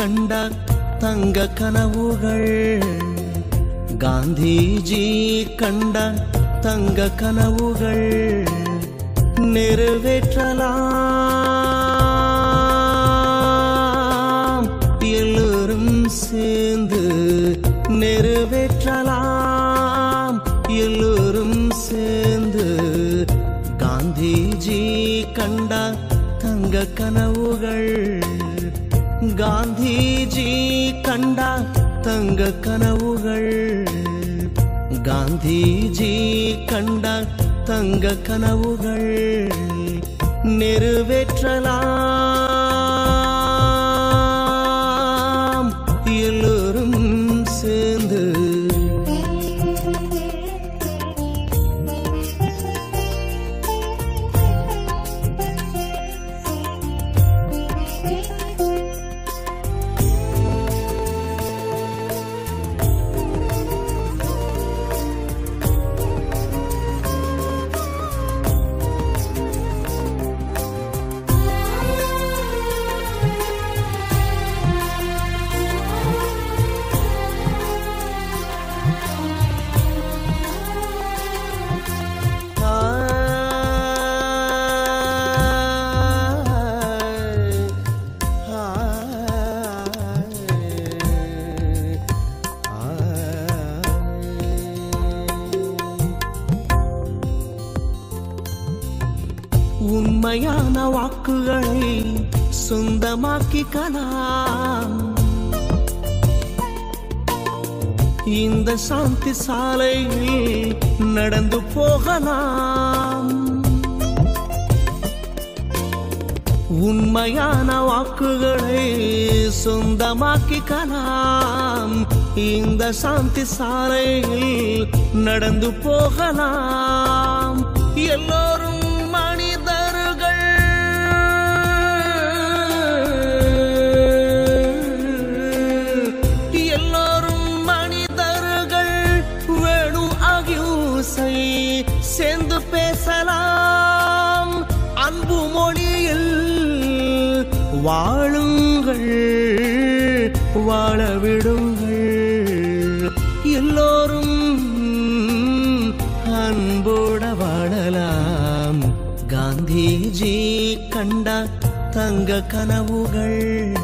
கண்ட தங்க கனவுகள் காந்திஜி கண்ட தங்க கனவுகள் நிறைவேற்றலாம் எல்லோரும் சேர்ந்து நிறைவேற்றலாம் எல்லோரும் சேர்ந்து காந்திஜி கண்ட தங்க கனவுகள் காந்திஜி கண்ட தங்க கனவுகள் காந்திஜி கண்ட தங்க கனவுகள் நிறைவேற்றலாம் எல்லோரும் சேர்ந்து உண்மையான வாக்குகளை சொந்தமாக்கிக்கலாம் இந்த சாந்தி சாலையில் நடந்து போகலாம் உண்மையான வாக்குகளை சொந்தமாக்கிக்கலாம் இந்த சாந்தி சாலையில் நடந்து போகலாம் எல்லோரும் மனிதர்கள் எல்லோரும் மனிதர்கள் வேணு அகிம்சை சேர்ந்து பேசலாம் அன்பு மொழியில் வாழுங்கள் வாழ விடுங்கள் எல்லோரும் அன்போட வாழலாம் காந்திஜி கண்ட தங்க கனவுகள்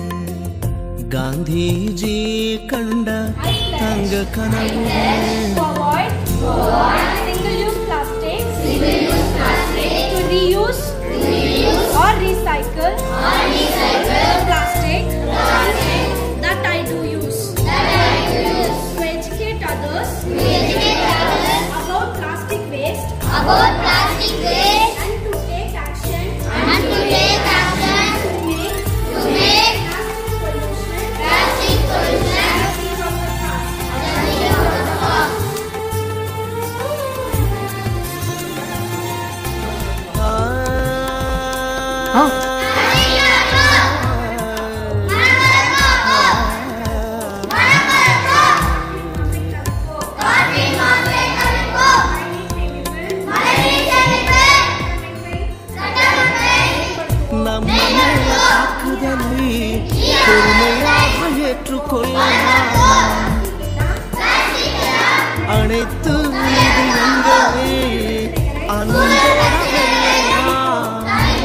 காந்திஜி கண்ட தங்க கனவுகள் Forward. Single-use plastics. To reuse. Or recycle. The plastic. That I do use. To educate others. About plastic waste. About plastic waste And to take action. and to take action To make to make plastic pollution. plastic pollution a thing of the past. a thing of the past. நம்ம மேல தாக்குதலை பொறுமையாக ஏற்றுக்கொள்ளலாம் அனைத்து நீதிமன்றமே அன்போட வெல்லலாம்.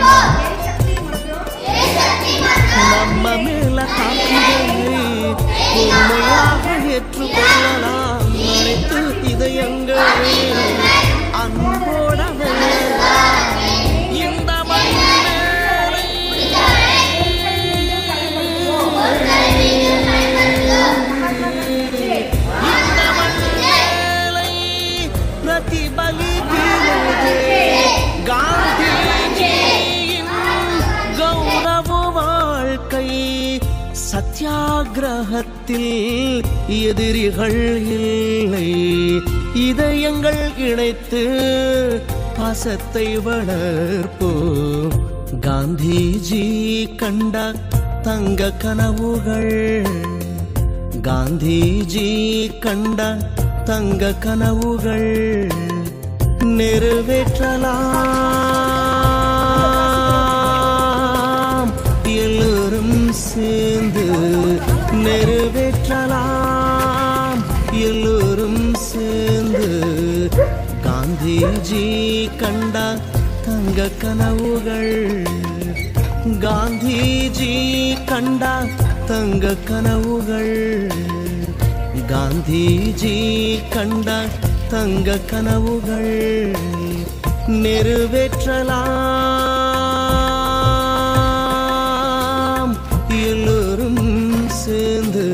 நம்ம மேல தாக்குதலை பொறுமையாக ஏற்றுக்கொள்ளலாம் அனைத்து இதயங்களே அன்போட வெல்லலாம். இந்த மண் மேலே இந்த மண்ணிலை பிரதிபலிக்கிறது காந்திஜியின் கௌரவ வாழ்க்கை சத்தியாகிரகத்தில் எதிரிகள் இல்லை இதயங்கள் இணைத்து பாசத்தை வளர்ப்போம் காந்திஜி கண்ட தங்க கனவுகள் காந்திஜி கண்ட தங்க கனவுகள் நிறைவேற்றலாம் எல்லோரும் சேர்ந்து நிறைவேற்றலாம் எல்லோரும் சேர்ந்து காந்திஜி கண்ட தங்க கனவுகள் காந்திஜி கண்ட தங்க கனவுகள் காந்திஜி கண்ட தங்க கனவுகள் நிறைவேற்றலாம் எல்லோரும் சேர்ந்து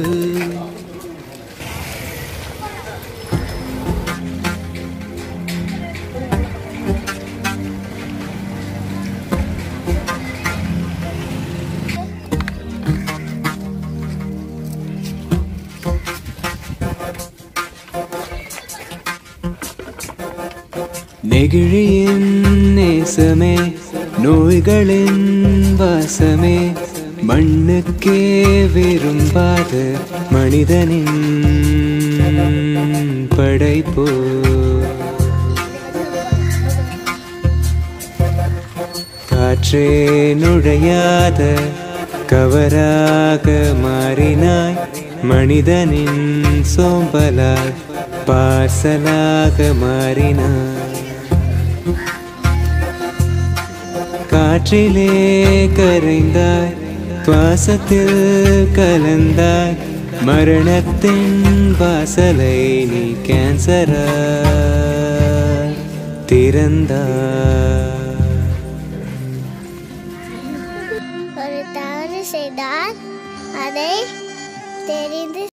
நெகிழியின் நேசமே நோய்களின் வாசமே மண்ணுக்கே விரும்பாத மனிதனின் படைப்போ காற்றே நுழையாத கவராக மாறினாய் மனிதனின் சோம்பலாய் பார்சலாக மாறினாய் காற்றிலே கரைந்தாய் சுவாசத்தில் கலந்தாய் மரணத்தின் வாசலை நீ கேன்சரா திறந்தாய் ஒரு தவறு செய்தால் அதை தெரிந்து